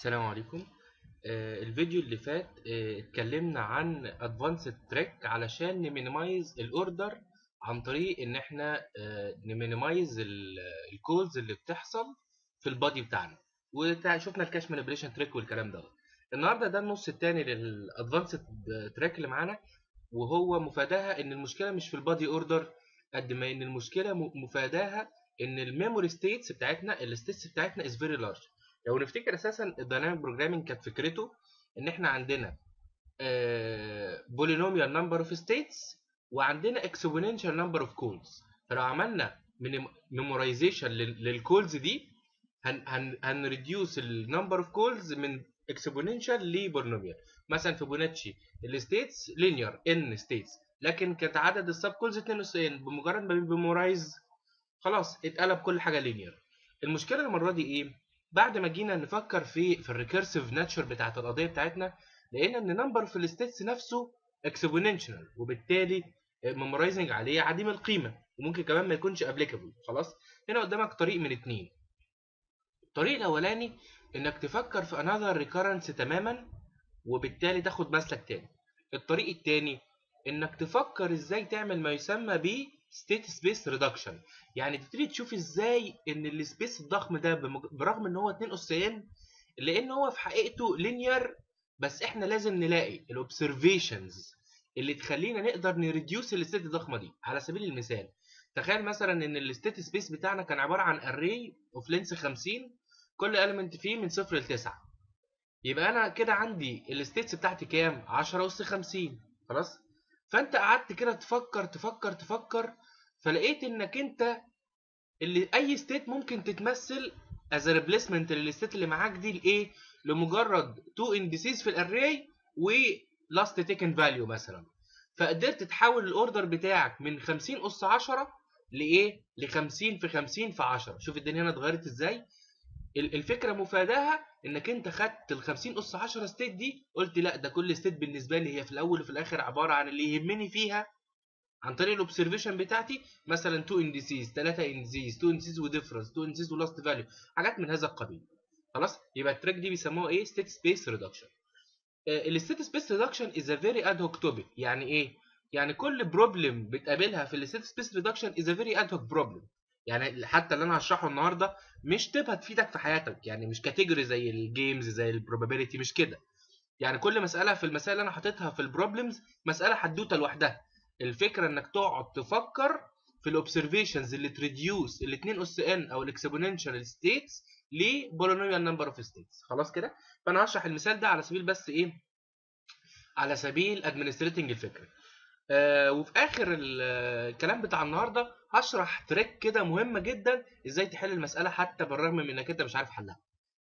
السلام عليكم آه، الفيديو اللي فات آه، اتكلمنا عن ادفانسد تريك علشان نمينيمايز الاوردر عن طريق ان احنا نمينيمايز الكولز اللي بتحصل في البادي بتاعنا وشفنا الكاش مانيبيوليشن تريك والكلام ده النهارده ده النص الثاني للادفانسد تراك اللي معانا وهو مفاداها ان المشكله مش في البادي اوردر قد ما ان المشكله مفاداها ان الميموري ستيتس بتاعتنا الستيتس بتاعتنا از فيري لارج لو نفتكر اساسا الدايناميك بروجرامينج كانت فكرته ان احنا عندنا بولينوميال نمبر اوف ستيتس وعندنا اكسبوننشال نمبر اوف كولز فلو عملنا ميمورايزيشن للكولز دي هن هن هنريديوس النمبر اوف كولز من اكسبوننشال لبولينوميال مثلا في بوناتشي الستيتس لينير ان ستيتس لكن كانت عدد السب كولز 2 اس ان بمجرد ما بيمورايز خلاص اتقلب كل حاجه لينير المشكله المره دي ايه بعد ما جينا نفكر في في الريكيرسيف ناتشر بتاعت القضيه بتاعتنا لقينا ان نمبر في الستيتس نفسه اكسبوننشال وبالتالي ميمورايزنج عليه عديم القيمه وممكن كمان ما يكونش ابليكابل خلاص هنا قدامك طريق من اتنين الطريق الاولاني انك تفكر في انذر ريكارنس تماما وبالتالي تاخد مسلك تاني الطريق التاني انك تفكر ازاي تعمل ما يسمى ب ستيت سبيس ريدكشن يعني تبتدي تشوف ازاي ان السبيس الضخم ده برغم ان هو 2 اس ان لان هو في حقيقته لينير بس احنا لازم نلاقي الاوبزرفيشنز اللي تخلينا نقدر نريديوس الستيت الضخمه دي على سبيل المثال تخيل مثلا ان الستيت سبيس بتاعنا كان عباره عن اري اوف لينس 50 كل اليمنت فيه من 0 ل 9 يبقى انا كده عندي الستيتس بتاعتي كام 10 اس 50 خلاص فانت قعدت كده تفكر تفكر تفكر فلقيت انك انت اللي اي ستيت ممكن تتمثل از ريبليسمنت للستيت اللي معاك دي لايه لمجرد تو اندسيز في الاري ولاست تيكن فاليو مثلا فقدرت تحول الاوردر بتاعك من 50 اس 10 لايه ل 50 في 50 في 10 شوف الدنيا هنا اتغيرت ازاي الفكره مفاداها انك انت خدت ال 50 اس 10 ستيت دي قلت لا ده كل ستيت بالنسبه لي هي في الاول وفي الاخر عباره عن اللي يهمني فيها عن طريق الاوبزرفيشن بتاعتي مثلا 2 اندسيز 3 اندسيز 2 اندسيز وديفرنس 2 اندسيز ولاست فاليو حاجات من هذا القبيل خلاص يبقى التراك دي بيسموها ايه ستيت سبيس ريدكشن الستيت سبيس ريدكشن از ا فيري اد هوك توبيك يعني ايه يعني كل بروبلم بتقابلها في الستيت سبيس ريدكشن از ا فيري اد هوك بروبلم يعني حتى اللي انا هشرحه النهارده مش تبقى تفيدك في حياتك يعني مش كاتيجوري زي الجيمز زي البروبابيلتي مش كده يعني كل مساله في المسائل اللي انا حاططها في البروبلمز مساله حدوته لوحدها الفكره انك تقعد تفكر في الاوبزرفيشنز اللي تريديوس ال 2 اس ان او الاكسبوننشال ستيتس لبولينوميال نمبر اوف ستيتس خلاص كده فانا هشرح المثال ده على سبيل بس ايه على سبيل ادمنستريتنج الفكره آه وفي اخر الكلام بتاع النهارده هشرح تريك كده مهمه جدا ازاي تحل المساله حتى بالرغم من انك انت مش عارف حلها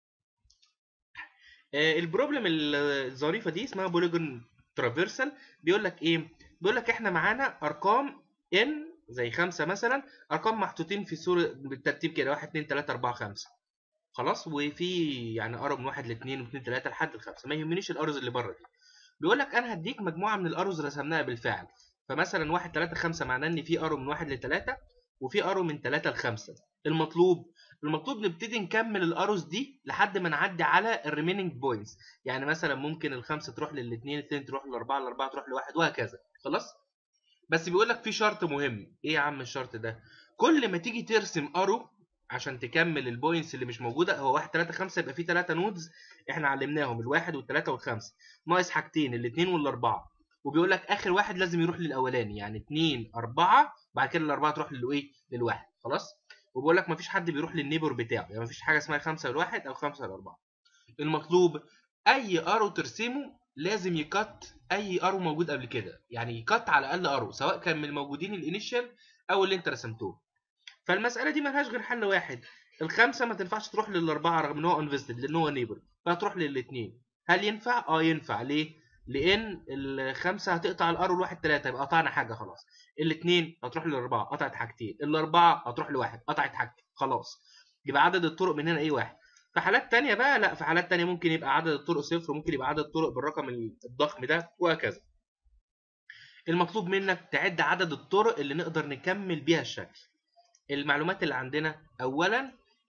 آه البروبلم الظريفه دي اسمها بوليجون ترافيرسال بيقول لك ايه بيقول لك احنا معانا ارقام ان زي خمسة مثلا ارقام محطوطين في صوره بالترتيب كده 1 2 3 4 5 خلاص وفي يعني ارو من 1 ل 2 و 2 3 لحد الخمسه ما يهمنيش الارز اللي بره دي بيقول لك انا هديك مجموعه من الارز رسمناها بالفعل فمثلا 1 3 5 معناه ان في ارو من 1 ل 3 وفي ارو من 3 ل 5 المطلوب المطلوب نبتدي نكمل الاروز دي لحد ما نعدي على الريميننج بوينتس يعني مثلا ممكن الخمسه تروح للاثنين الاثنين تروح للاربعه الاربعه تروح لواحد وهكذا خلاص بس بيقول لك في شرط مهم ايه يا عم الشرط ده كل ما تيجي ترسم ارو عشان تكمل البوينتس اللي مش موجوده هو 1 3 5 يبقى في 3 نودز احنا علمناهم الواحد والثلاثه والخمسه ناقص حاجتين الاثنين والاربعه وبيقول لك اخر واحد لازم يروح للاولاني يعني 2 4 بعد كده الاربعه تروح للايه للواحد خلاص وبيقول لك مفيش حد بيروح للنيبر بتاعه يعني مفيش حاجه اسمها 5 لواحد او 5 لاربعه المطلوب اي ارو ترسمه لازم يكت اي ارو موجود قبل كده يعني يكت على الاقل ارو سواء كان من الموجودين الانيشال او اللي انت رسمتهم فالمساله دي ملهاش غير حل واحد الخمسه ما تنفعش تروح للاربعه رغم ان هو انفستد لان هو نيبر فهتروح للاثنين هل ينفع اه ينفع ليه لان الخمسه هتقطع الارو الواحد ثلاثه يبقى قطعنا حاجه خلاص الاثنين هتروح للاربعه قطعت حاجتين الاربعه هتروح لواحد قطعت حاجتين خلاص يبقى عدد الطرق من هنا ايه واحد في حالات تانية بقى لا في حالات تانية ممكن يبقى عدد الطرق صفر ممكن يبقى عدد الطرق بالرقم الضخم ده وهكذا المطلوب منك تعد عدد الطرق اللي نقدر نكمل بيها الشكل المعلومات اللي عندنا اولا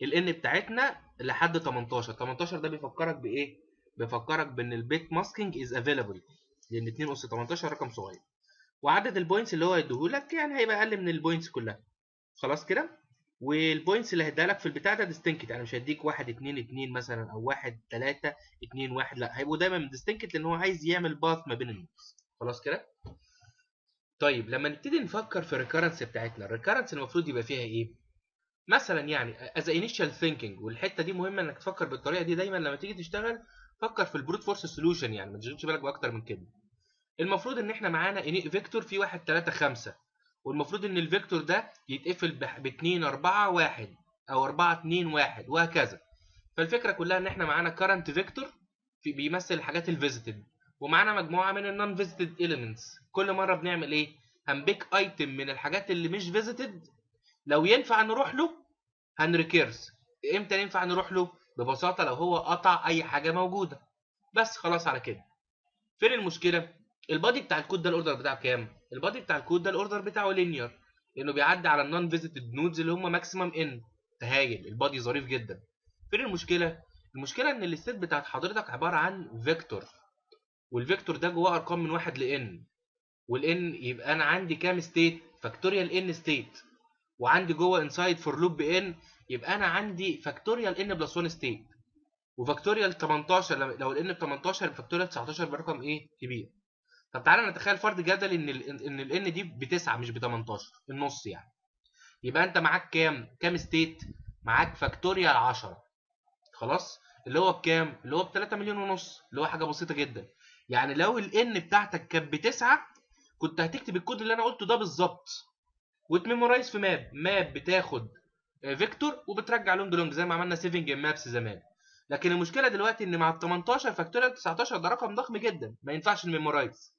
الان بتاعتنا لحد 18 18 ده بيفكرك بايه بيفكرك بان البيت ماسكينج از افيلابل لان 2 اس 18 رقم صغير وعدد البوينتس اللي هو هيديهولك يعني هيبقى اقل من البوينتس كلها خلاص كده والبوينتس اللي هيديها لك في البتاع ده ديستنكت يعني مش هيديك 1 2 2 مثلا او 1 3 2 1 لا هيبقوا دايما ديستنكت لان هو عايز يعمل باث ما بين النودز خلاص كده طيب لما نبتدي نفكر في الريكرنس بتاعتنا الريكرنس المفروض يبقى فيها ايه مثلا يعني از انيشال ثينكينج والحته دي مهمه انك تفكر بالطريقه دي دايما لما تيجي تشتغل فكر في البروت فورس سوليوشن يعني ما تشغلش بالك باكتر من كده المفروض ان احنا معانا فيكتور في 1 3 5 والمفروض ان الفيكتور ده يتقفل ب 2 4 1 او 4 2 1 وهكذا فالفكره كلها ان احنا معانا كارنت فيكتور في بيمثل الحاجات الفيزيتد ومعانا مجموعه من النون فيزيتد اليمنتس كل مره بنعمل ايه هنبيك ايتم من الحاجات اللي مش فيزيتد لو ينفع نروح له هنريكيرس امتى ينفع نروح له ببساطه لو هو قطع اي حاجه موجوده بس خلاص على كده فين المشكله البادي بتاع الكود ده الاوردر بتاعه كام البادي بتاع الكود ده الاوردر بتاعه لينير لانه بيعدي على النون فيزيتد نودز اللي هم ماكسيمم ان تهايل البادي ظريف جدا فين المشكله المشكله ان الستيت بتاعت حضرتك عباره عن فيكتور والفيكتور ده جواه ارقام من واحد لان والان يبقى انا عندي كام ستيت فاكتوريال ان ستيت وعندي جوه انسايد فور لوب ان يبقى انا عندي فاكتوريال ان بلس 1 ستيت وفاكتوريال 18 لو الان ب 18 فاكتوريال 19 برقم ايه كبير طب تعالى نتخيل فرض جدل ان ال ان الان دي ب 9 مش ب 18 النص يعني يبقى انت معاك كام كام ستيت معاك فاكتوريال 10 خلاص اللي هو بكام اللي هو ب 3 مليون ونص اللي هو حاجه بسيطه جدا يعني لو الان بتاعتك كانت بتسعة كنت هتكتب الكود اللي انا قلته ده بالظبط وتميمورايز في ماب ماب بتاخد فيكتور وبترجع لونج لونج زي ما عملنا سيفنج مابس زمان لكن المشكله دلوقتي ان مع ال 18 فاكتوريال 19 ده رقم ضخم جدا ما ينفعش نميمورايز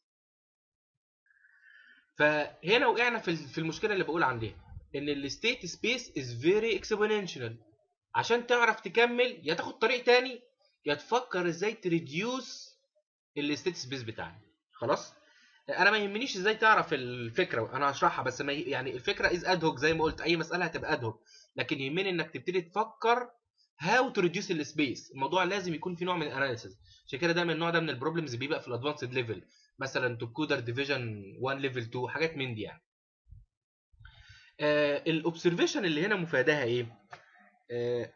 فهنا وقعنا في في المشكله اللي بقول عليها ان الستيت سبيس از فيري اكسبوننشال عشان تعرف تكمل يا تاخد طريق تاني يا تفكر ازاي تريديوس الستيت سبيس بتاعنا خلاص انا ما يهمنيش ازاي تعرف الفكره انا هشرحها بس ما يعني الفكره از اد هوك زي ما قلت اي مساله هتبقى اد هوك لكن يهمني انك تبتدي تفكر هاو تو ريديوس السبيس الموضوع لازم يكون في نوع من الاناليسيس عشان كده دايما النوع ده من البروبلمز بيبقى في الادفانسد ليفل مثلا توكودر ديفيجن 1 ليفل 2 حاجات من دي يعني آه الاوبزرفيشن اللي هنا مفادها ايه آه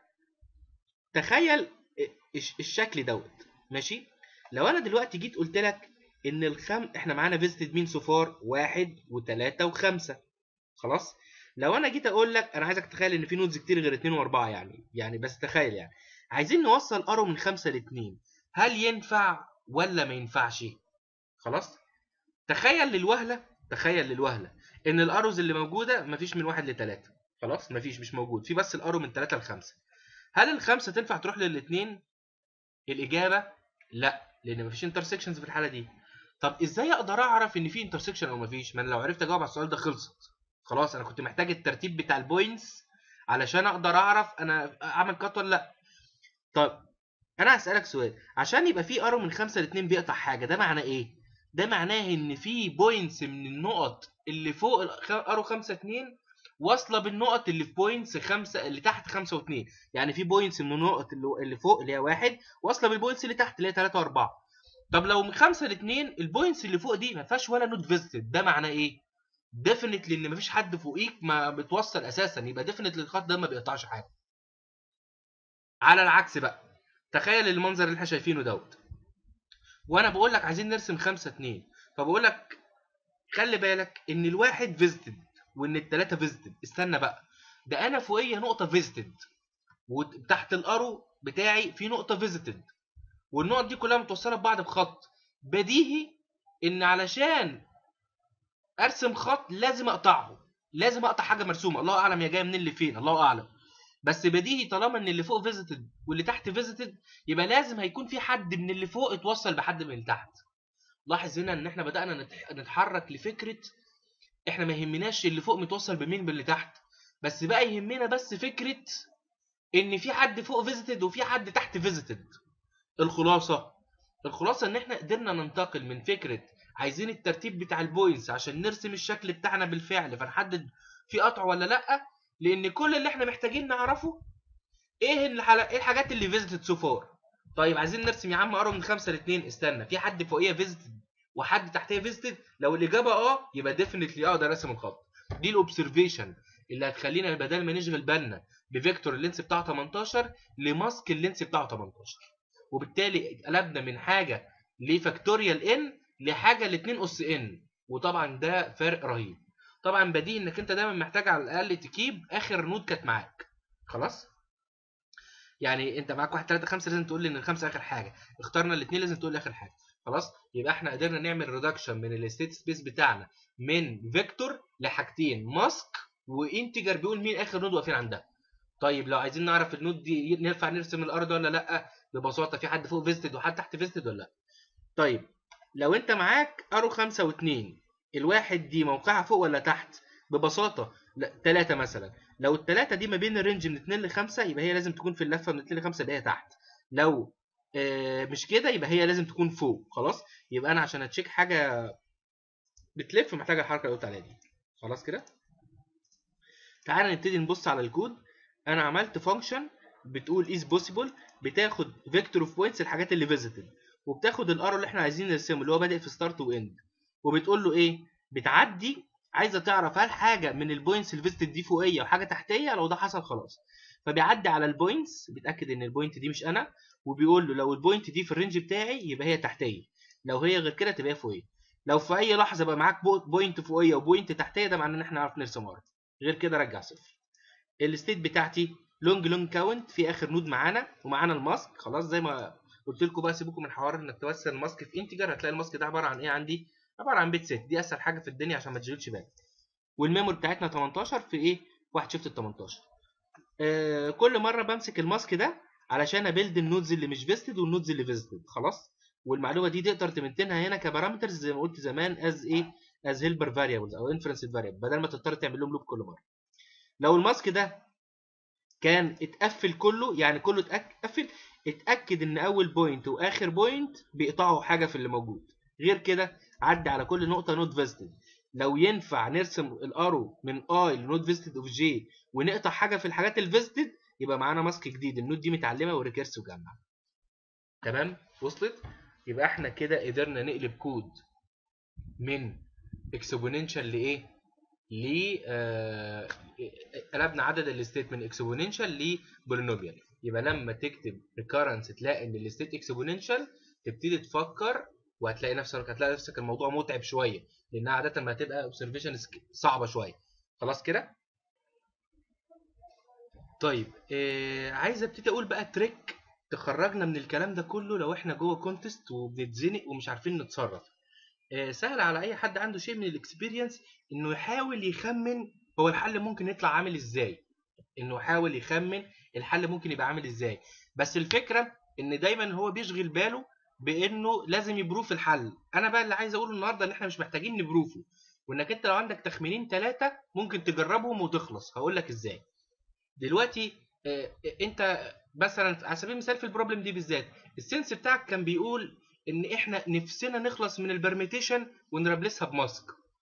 تخيل الشكل دوت ماشي لو انا دلوقتي جيت قلت لك ان الخم احنا معانا فيزيتد مين سوفار واحد وثلاثة وخمسة خلاص لو انا جيت اقول لك انا عايزك تتخيل ان في نودز كتير غير اتنين واربعة يعني يعني بس تخيل يعني عايزين نوصل ارو من خمسة لاتنين هل ينفع ولا ما ينفعش خلاص تخيل للوهلة تخيل للوهلة ان الاروز اللي موجودة مفيش من واحد لتلاتة خلاص مفيش مش موجود في بس الارو من تلاتة لخمسة هل الخمسة تنفع تروح للاتنين الاجابة لا لان مفيش انترسكشنز في الحالة دي طب ازاي اقدر اعرف ان في انترسكشن او مفيش ما انا لو عرفت اجاوب على السؤال ده خلصت خلاص انا كنت محتاج الترتيب بتاع البوينتس علشان اقدر اعرف انا اعمل كات ولا لا طب انا هسالك سؤال عشان يبقى في ارو من 5 ل 2 بيقطع حاجه ده معناه ايه ده معناه ان في بوينتس من النقط اللي فوق ارو 5 2 واصله بالنقط اللي في بوينتس 5 اللي تحت 5 و2 يعني في بوينتس من النقط اللي فوق اللي هي واحد واصله بالبوينتس اللي تحت اللي هي 3 و4 طب لو من 5 ل 2 البوينتس اللي فوق دي ما فيهاش ولا نوت فيزيتد ده معناه ايه ديفينتلي ان مفيش حد فوقيك ما بتوصل اساسا يبقى ديفينتلي الخط ده ما بيقطعش حاجه على العكس بقى تخيل المنظر اللي احنا شايفينه دوت وانا بقول لك عايزين نرسم 5 2 فبقول لك خلي بالك ان الواحد فيزيتد وان الثلاثه فيزيتد استنى بقى ده انا فوقيه نقطه فيزيتد وتحت الارو بتاعي في نقطه فيزيتد والنقط دي كلها متوصله ببعض بخط بديهي ان علشان ارسم خط لازم اقطعه لازم اقطع حاجه مرسومه الله اعلم هي جايه منين اللي فين الله اعلم بس بديهي طالما ان اللي فوق فيزيتد واللي تحت فيزيتد يبقى لازم هيكون في حد من اللي فوق اتوصل بحد من اللي تحت لاحظ هنا ان احنا بدانا نتحرك لفكره احنا ما يهمناش اللي فوق متوصل بمين باللي تحت بس بقى يهمنا بس فكره ان في حد فوق فيزيتد وفي حد تحت فيزيتد الخلاصه الخلاصه ان احنا قدرنا ننتقل من فكره عايزين الترتيب بتاع البوينتس عشان نرسم الشكل بتاعنا بالفعل فنحدد في قطع ولا لا لان كل اللي احنا محتاجين نعرفه ايه الحلقة ايه الحاجات اللي فيزيتد سو فار طيب عايزين نرسم يا عم ارو من 5 ل 2 استنى في حد فوقيه فيزيتد وحد تحتيه فيزيتد لو الاجابه اه يبقى ديفينتلي اقدر ارسم الخط دي الاوبزرفيشن اللي هتخلينا بدل ما نشغل بالنا بفيكتور اللينس بتاعه 18 لماسك اللينس بتاعه 18 وبالتالي قلبنا من حاجه لفاكتوريال ان لحاجه ل 2 اس ان وطبعا ده فرق رهيب طبعا بديهي انك انت دايما محتاج على الاقل تكيب اخر نود كانت معاك خلاص يعني انت معاك 1 3 5 لازم تقول لي ان الخمسه اخر حاجه اخترنا الاثنين لازم تقول لي اخر حاجه خلاص يبقى احنا قدرنا نعمل ريدكشن من الستيت سبيس بتاعنا من فيكتور لحاجتين ماسك وانتجر بيقول مين اخر نود واقفين عندها طيب لو عايزين نعرف النود دي ينفع نرسم الارض ولا لا ببساطه في حد فوق فيزيتد وحد تحت فيزيتد ولا لا طيب لو انت معاك ارو 5 و2 الواحد دي موقعها فوق ولا تحت ببساطه لا 3 مثلا لو الثلاثه دي ما بين الرينج من 2 ل 5 يبقى هي لازم تكون في اللفه من 2 ل 5 يبقى هي تحت لو آه مش كده يبقى هي لازم تكون فوق خلاص يبقى انا عشان اتشيك حاجه بتلف محتاجه الحركه اللي قلت عليها دي خلاص كده تعالى نبتدي نبص على الكود انا عملت فانكشن بتقول is possible بتاخد فيكتور اوف بوينتس الحاجات اللي فيزيتد وبتاخد الارو اللي احنا عايزين نرسمه اللي هو بادئ في ستارت واند وبتقول له ايه بتعدي عايزه تعرف هل حاجه من البوينتس الفيزيتد دي فوقيه وحاجه تحتيه لو ده حصل خلاص فبيعدي على البوينتس بيتاكد ان البوينت دي مش انا وبيقول له لو البوينت دي في الرينج بتاعي يبقى هي تحتيه لو هي غير كده تبقى هي فوقيه لو في اي لحظه بقى معاك بوينت فوقيه وبوينت تحتيه ده معناه ان احنا نعرف نرسم ارض غير كده رجع صفر الستيت بتاعتي لونج لونج كاونت في اخر نود معانا ومعانا الماسك خلاص زي ما قلت لكم بقى سيبكم من حوار انك توصل الماسك في انتجر هتلاقي الماسك ده عباره عن ايه عندي عباره عن بيت ست دي اسهل حاجه في الدنيا عشان ما تشغلش بالك والميموري بتاعتنا 18 في ايه في واحد شيفت ال 18 آه كل مره بمسك الماسك ده علشان ابيلد النودز اللي مش فيستد والنودز اللي فيستد خلاص والمعلومه دي تقدر تمنتنها هنا كبارامترز زي ما قلت زمان از ايه از هيلبر فاريبلز او انفرنس فاريبل بدل ما تضطر تعمل لهم لوب كل مره لو الماسك ده كان اتقفل كله يعني كله اتقفل اتاكد ان اول بوينت واخر بوينت بيقطعوا حاجه في اللي موجود غير كده عدي على كل نقطه نوت فيزيتد لو ينفع نرسم الارو من اي لنوت فيزيتد اوف جي ونقطع حاجه في الحاجات الفيزيتد يبقى معانا ماسك جديد النوت دي متعلمه وريكيرس وجمع تمام وصلت يبقى احنا كده قدرنا نقلب كود من اكسبوننشال لايه ل آه قلبنا عدد الستيت من اكسبوننشال لبولينوميال يبقى لما تكتب ريكارنس تلاقي ان الستيت اكسبوننشال تبتدي تفكر وهتلاقي نفسك هتلاقي نفسك الموضوع متعب شويه لانها عاده ما هتبقى اوبزرفيشن صعبه شويه خلاص كده طيب آه عايز ابتدي اقول بقى تريك تخرجنا من الكلام ده كله لو احنا جوه كونتست وبنتزنق ومش عارفين نتصرف آه سهل على اي حد عنده شيء من الاكسبيرينس انه يحاول يخمن هو الحل ممكن يطلع عامل ازاي انه يحاول يخمن الحل ممكن يبقى عامل ازاي بس الفكره ان دايما هو بيشغل باله بانه لازم يبروف الحل انا بقى اللي عايز اقوله النهارده ان احنا مش محتاجين نبروفه وانك انت لو عندك تخمينين ثلاثه ممكن تجربهم وتخلص هقول لك ازاي دلوقتي آه انت مثلا على سبيل المثال في البروبلم دي بالذات السنس بتاعك كان بيقول ان احنا نفسنا نخلص من البرميتيشن ونربلسها بماسك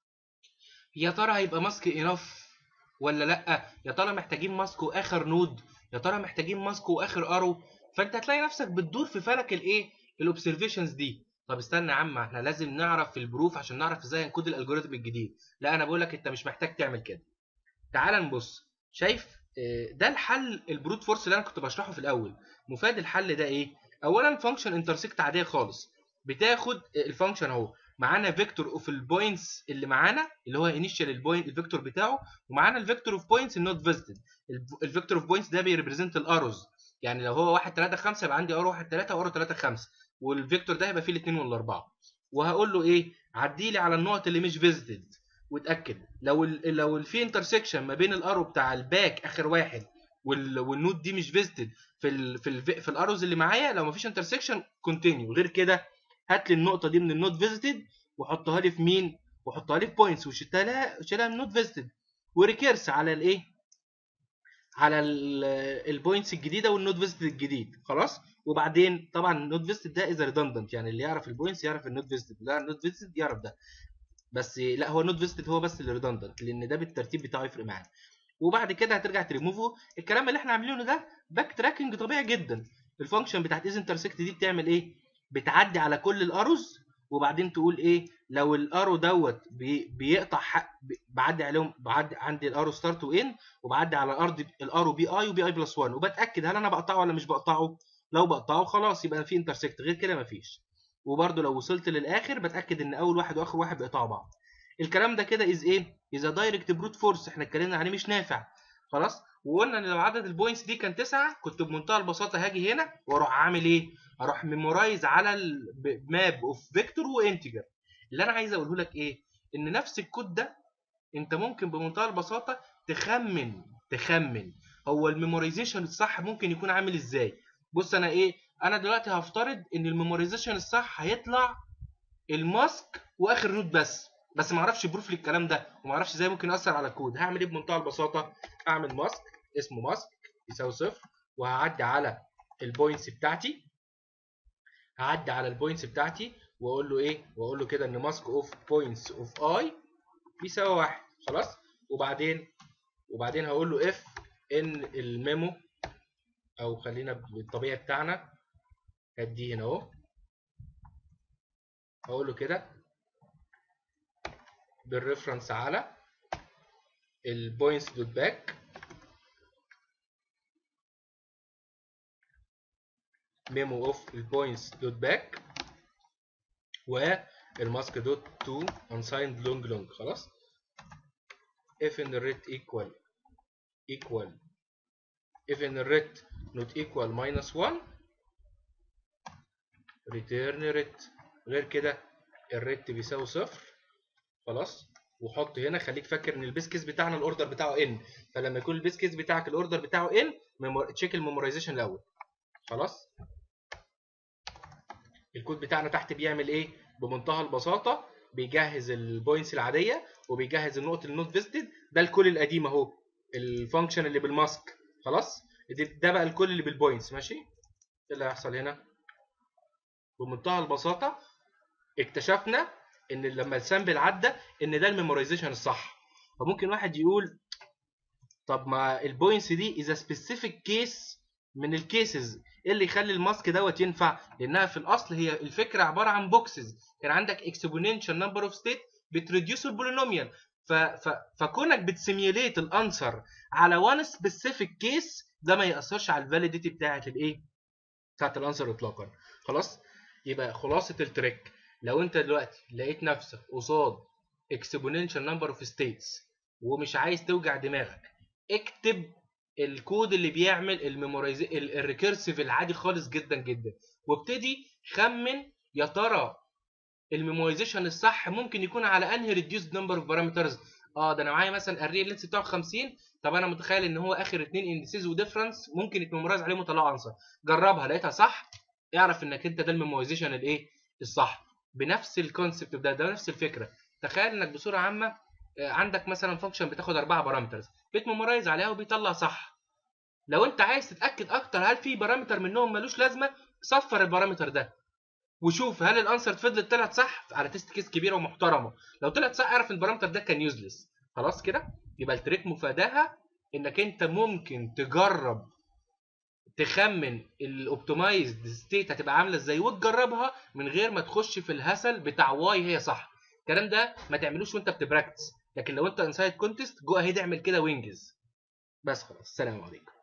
يا ترى هيبقى ماسك انف ولا لا يا ترى محتاجين ماسك واخر نود يا ترى محتاجين ماسك واخر ارو فانت هتلاقي نفسك بتدور في فلك الايه الاوبزرفيشنز دي طب استنى يا عم احنا لازم نعرف في البروف عشان نعرف ازاي نكود الالجوريثم الجديد لا انا بقول لك انت مش محتاج تعمل كده تعال نبص شايف ده الحل البروت فورس اللي انا كنت بشرحه في الاول مفاد الحل ده ايه اولا فانكشن انترسكت عاديه خالص بتاخد الفانكشن اهو معانا فيكتور اوف البوينتس اللي معانا اللي هو انيشال البوينت الفيكتور بتاعه ومعانا الفيكتور اوف بوينتس النوت فيزيتد الفيكتور اوف بوينتس ده بيريبريزنت الاروز يعني لو هو 1 3 5 يبقى عندي ارو 1 3 وارو 3 5 والفيكتور ده هيبقى فيه الاثنين والاربعه وهقول له ايه عدي لي على النقط اللي مش فيزيتد واتاكد لو ال لو في انترسكشن ما بين الارو بتاع الباك اخر واحد والنود دي مش فيزيتد في ال في ال في الاروز اللي معايا لو ما فيش انترسكشن كونتينيو غير كده هات لي النقطه دي من النود فيزيتد وحطها لي في مين وحطها لي في بوينتس وشيلها شيلها من النود فيزيتد وريكيرس على الايه على البوينتس الجديده والنود فيزيتد الجديد خلاص وبعدين طبعا النود فيزيتد ده از ريدندنت يعني اللي يعرف البوينتس يعرف النود فيزيتد لا النود فيزيتد يعرف ده بس لا هو النود فيزيتد هو بس اللي ريدندنت لان ده بالترتيب بتاعه يفرق معانا وبعد كده هترجع تريموفه الكلام اللي احنا عاملينه ده باك تراكنج طبيعي جدا الفانكشن بتاعت از انترسكت دي بتعمل ايه بتعدي على كل الاروز وبعدين تقول ايه لو الارو دوت بي بيقطع حق بعدي عليهم بعدي عندي الارو ستارت وان وبعدي على الارض الارو بي اي وبي اي بلس 1 وبتاكد هل انا بقطعه ولا مش بقطعه لو بقطعه خلاص يبقى في انترسكت غير كده مفيش وبرده لو وصلت للاخر بتاكد ان اول واحد واخر واحد بيقطعوا بعض الكلام ده كده از ايه اذا دايركت بروت فورس احنا اتكلمنا عليه مش نافع خلاص وقلنا ان لو عدد البوينتس دي كان تسعة كنت بمنتهى البساطه هاجي هنا واروح عامل ايه اروح ميمورايز على الماب اوف فيكتور وانتجر اللي انا عايز اقوله لك ايه ان نفس الكود ده انت ممكن بمنتهى البساطه تخمن تخمن هو الميمورايزيشن الصح ممكن يكون عامل ازاي بص انا ايه انا دلوقتي هفترض ان الميمورايزيشن الصح هيطلع الماسك واخر روت بس بس ما اعرفش بروف للكلام ده وما اعرفش ازاي ممكن ياثر على الكود هعمل ايه بمنتهى البساطه اعمل ماسك اسمه ماسك يساوي صفر وهعدي على البوينتس بتاعتي هعدي على البوينتس بتاعتي واقول له ايه واقول له كده ان ماسك اوف بوينتس اوف اي بيساوي واحد خلاص وبعدين وبعدين هقول له اف ان الميمو او خلينا بالطبيعي بتاعنا هديه هنا اهو هقول له كده بالريفرنس على البوينتس دوت باك ميمو اوف البوينتس دوت باك والماسك دوت تو unsigned long long خلاص if in the rate equal equal if in the rate not equal minus 1 return rate غير كده الريت بيساوي صفر خلاص وحط هنا خليك فاكر ان البيس كيس بتاعنا الاوردر بتاعه ان فلما يكون البيس كيس بتاعك الاوردر بتاعه ان تشيك الميمورايزيشن الاول خلاص الكود بتاعنا تحت بيعمل ايه بمنتهى البساطه بيجهز البوينتس العاديه وبيجهز النقط النوت فيزيتد ده الكل القديم اهو الفانكشن اللي بالماسك خلاص ده بقى الكل اللي بالبوينتس ماشي ايه اللي هيحصل هنا بمنتهى البساطه اكتشفنا ان لما السامبل عدى ان ده الميمورايزيشن الصح فممكن واحد يقول طب ما البوينتس دي اذا سبيسيفيك كيس من الكيسز ايه اللي يخلي الماسك دوت ينفع لانها في الاصل هي الفكره عباره عن بوكسز كان عندك اكسبوننشال نمبر اوف ستيت بتريديوس البولينوميال ف... ف... فكونك بتسيميوليت الانسر على وان سبيسيفيك كيس ده ما ياثرش على الفاليديتي بتاعه الايه بتاعه الانسر اطلاقا خلاص يبقى خلاصه التريك لو انت دلوقتي لقيت نفسك قصاد اكسبوننشال نمبر اوف ستيتس ومش عايز توجع دماغك اكتب الكود اللي بيعمل الميمورايز الريكيرسيف العادي خالص جدا جدا وابتدي خمن يا ترى الميمورايزيشن الصح ممكن يكون على انهي ريديوسد نمبر اوف بارامترز اه ده انا معايا مثلا الري اللينس بتاعه 50 طب انا متخيل ان هو اخر اثنين اندسيز وديفرنس ممكن يتميمورايز عليهم وطلعوا عنصر جربها لقيتها صح اعرف انك انت ده الميمورايزيشن الايه الصح بنفس الكونسبت ده ده نفس الفكره تخيل انك بصوره عامه عندك مثلا فانكشن بتاخد اربعه بارامترز بتميمورايز عليها وبيطلع صح لو انت عايز تتاكد اكتر هل في بارامتر منهم ملوش لازمه صفر البارامتر ده وشوف هل الانسر فضلت طلعت صح على تيست كيس كبيره ومحترمه لو طلعت صح اعرف ان البارامتر ده كان يوزلس خلاص كده يبقى التريك مفاداها انك انت ممكن تجرب تخمن الاوبتمايزد ستيت هتبقى عامله ازاي وتجربها من غير ما تخش في الهسل بتاع واي هي صح الكلام ده ما تعملوش وانت بتبراكتس لكن لو انت انسايد كونتست جو اهيد اعمل كده وينجز بس خلاص السلام عليكم